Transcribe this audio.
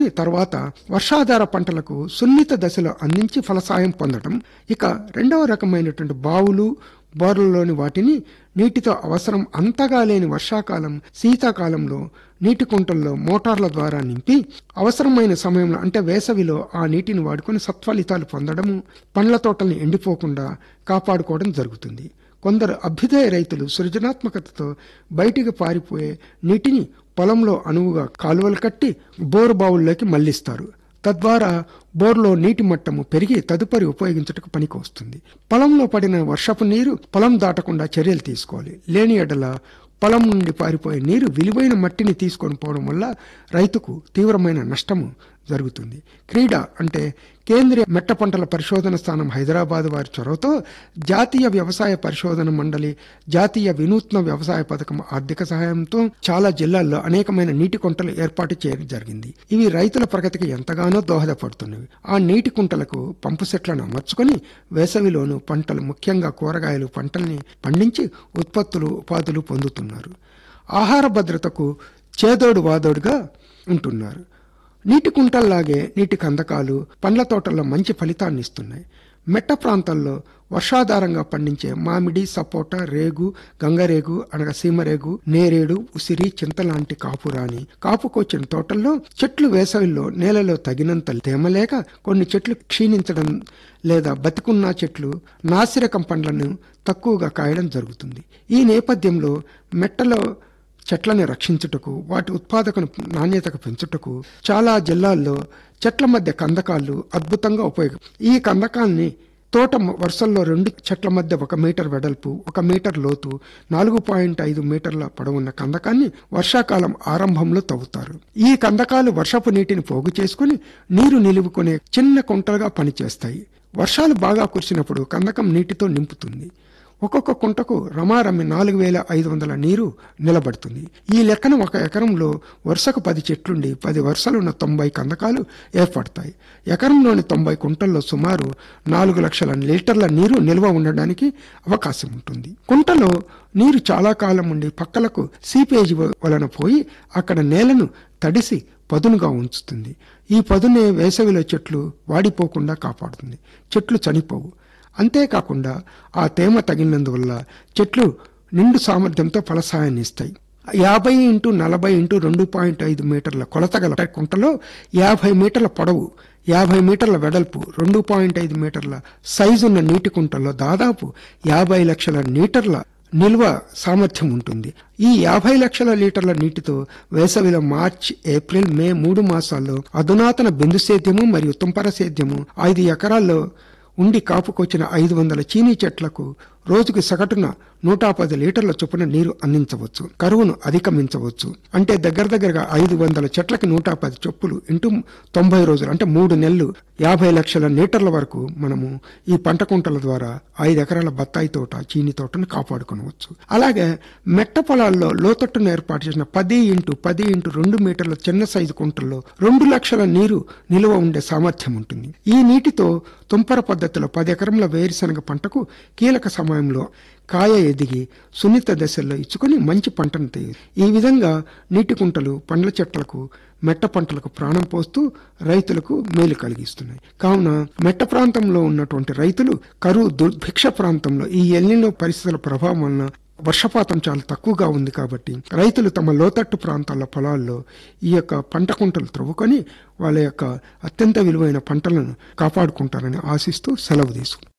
తర్వాత వర్షాధార పంటలకు సున్నిత దశలో అందించి ఫలసాయం పొందడం ఇక రెండవ రకమైనటువంటి బావులు బోర్లలోని వాటిని నీటితో అవసరం అంతగా లేని వర్షాకాలం శీతాకాలంలో నీటి కుంటల్లో మోటార్ల ద్వారా నింపి అవసరమైన సమయంలో అంటే వేసవిలో ఆ నీటిని వాడుకొని సత్ఫలితాలు పొందడము పండ్ల తోటల్ని ఎండిపోకుండా కాపాడుకోవడం జరుగుతుంది కొందరు అభ్యుదయ రైతులు సృజనాత్మకతతో బయటికి పారిపోయే నీటిని పొలంలో అనువుగా కాలువలు కట్టి బోరు బావుల్లోకి మళ్లిస్తారు తద్వారా బోర్లో నీటి మట్టము పెరిగి తదుపరి ఉపయోగించుటకు పనికి వస్తుంది పొలంలో పడిన వర్షపు నీరు పొలం దాటకుండా చర్యలు తీసుకోవాలి లేని ఎడల పొలం నుండి పారిపోయే నీరు విలువైన మట్టిని తీసుకొని పోవడం వల్ల రైతుకు తీవ్రమైన నష్టము జరుగుతుంది క్రీడ అంటే కేంద్రీయ మెట్ట పంటల పరిశోధన స్థానం హైదరాబాద్ వారి చొరవతో జాతీయ వ్యవసాయ పరిశోధన మండలి జాతీయ వినూత్న వ్యవసాయ పథకం ఆర్థిక సహాయంతో చాలా జిల్లాల్లో అనేకమైన నీటి కుంటలు ఏర్పాటు చేయడం జరిగింది ఇవి రైతుల ప్రగతికి ఎంతగానో దోహదపడుతున్నవి ఆ నీటి కుంటలకు పంపు సెట్లను అమర్చుకొని వేసవిలోను పంటలు ముఖ్యంగా కూరగాయలు పంటల్ని పండించి ఉత్పత్తులు ఉపాధులు పొందుతున్నారు ఆహార భద్రతకు చేదోడు వాదోడుగా ఉంటున్నారు నీటి కుంటల్లాగే నీటి కందకాలు పండ్ల తోటల్లో మంచి ఫలితాన్ని ఇస్తున్నాయి మెట్ట ప్రాంతాల్లో వర్షాధారంగా పండించే మామిడి సపోటా రేగు గంగరేగు అనగా సీమరేగు నేరేడు ఉసిరి చింత లాంటి కాపురాని కాపుకొచ్చిన తోటల్లో చెట్లు వేసవిలో నేలలో తగినంత తేమ లేక కొన్ని చెట్లు క్షీణించడం లేదా బతికున్న చెట్లు నాసిరకం పండ్లను తక్కువగా కాయడం జరుగుతుంది ఈ నేపథ్యంలో మెట్టలో చెట్లను రక్షించుటకు వాటి ఉత్పాదకను నాణ్యతకు పెంచుటకు చాలా జిల్లాల్లో చెట్ల మధ్య కందకాలు అద్భుతంగా ఉపయోగం ఈ కందకాల్ని తోట వరుసల్లో రెండు చెట్ల మధ్య ఒక మీటర్ వెడల్పు ఒక మీటర్ లోతు నాలుగు పాయింట్ ఐదు మీటర్ల పొడవున్న కందకాన్ని వర్షాకాలం ఆరంభంలో తవ్వుతారు ఈ కందకాలు వర్షపు నీటిని పోగు చేసుకుని నీరు నిలువుకునే చిన్న కుంటలుగా పనిచేస్తాయి వర్షాలు బాగా కురిసినప్పుడు కందకం నీటితో నింపుతుంది ఒక్కొక్క కుంటకు రమారమ్మి నాలుగు వేల ఐదు వందల నీరు నిలబడుతుంది ఈ లెక్కన ఒక ఎకరంలో వరుసకు పది చెట్లుండి పది వరుసలున్న తొంభై కందకాలు ఏర్పడతాయి ఎకరంలోని తొంభై కుంటల్లో సుమారు నాలుగు లక్షల లీటర్ల నీరు నిల్వ ఉండడానికి అవకాశం ఉంటుంది కుంటలో నీరు చాలా కాలం ఉండి పక్కలకు సీపేజ్ వలన పోయి అక్కడ నేలను తడిసి పదునుగా ఉంచుతుంది ఈ పదునే వేసవిలో చెట్లు వాడిపోకుండా కాపాడుతుంది చెట్లు చనిపోవు అంతేకాకుండా ఆ తేమ తగినందువల్ల చెట్లు నిండు సామర్థ్యంతో ఫలసాయాన్ని ఇస్తాయి యాభై ఇంటూ నలభై ఇంటూ రెండు పాయింట్ ఐదు మీటర్ల కొలతగల కుంటలో యాభై మీటర్ల పొడవు యాభై మీటర్ల వెడల్పు రెండు పాయింట్ ఐదు మీటర్ల సైజున్న నీటి కుంటల్లో దాదాపు యాభై లక్షల లీటర్ల నిల్వ సామర్థ్యం ఉంటుంది ఈ యాభై లక్షల లీటర్ల నీటితో వేసవిలో మార్చ్ ఏప్రిల్ మే మూడు మాసాల్లో అధునాతన బిందు సేద్యము మరియు తుంపర సేద్యము ఐదు ఎకరాల్లో ఉండి కాపుకొచ్చిన ఐదు వందల చీనీ చెట్లకు రోజుకు సగటున నూట పది లీటర్ల చొప్పున నీరు అందించవచ్చు కరువును అధిగమించవచ్చు అంటే దగ్గర దగ్గరగా ఐదు వందల చెట్లకి నూట పది చొప్పులు ఇంటూ తొంభై రోజులు అంటే మూడు నెలలు యాభై లక్షల లీటర్ల వరకు మనము ఈ పంట కుంటల ద్వారా ఐదు ఎకరాల బత్తాయి తోట చీని తోటను కాపాడుకోవచ్చు అలాగే మెట్ట పొలాల్లో లోతట్టును ఏర్పాటు చేసిన పది ఇంటూ పది ఇంటూ రెండు మీటర్ల చిన్న సైజు కుంటల్లో రెండు లక్షల నీరు నిల్వ ఉండే సామర్థ్యం ఉంటుంది ఈ నీటితో తుంపర పద్ధతిలో పది ఎకరంల వేరుశనగ పంటకు కీలక సమయంలో కాయ ఎదిగి సున్నిత దశల్లో ఇచ్చుకొని మంచి పంటను తీయదు ఈ విధంగా నీటి కుంటలు పండ్ల చెట్లకు మెట్ట పంటలకు ప్రాణం పోస్తూ రైతులకు మేలు కలిగిస్తున్నాయి కావున మెట్ట ప్రాంతంలో ఉన్నటువంటి రైతులు కరువు దుర్భిక్ష ప్రాంతంలో ఈ ఎల్లిలో పరిస్థితుల ప్రభావం వలన వర్షపాతం చాలా తక్కువగా ఉంది కాబట్టి రైతులు తమ లోతట్టు ప్రాంతాల పొలాల్లో ఈ యొక్క పంట కుంటలు త్రవ్వుకొని వాళ్ళ యొక్క అత్యంత విలువైన పంటలను కాపాడుకుంటారని ఆశిస్తూ సెలవు తీసుకుంటారు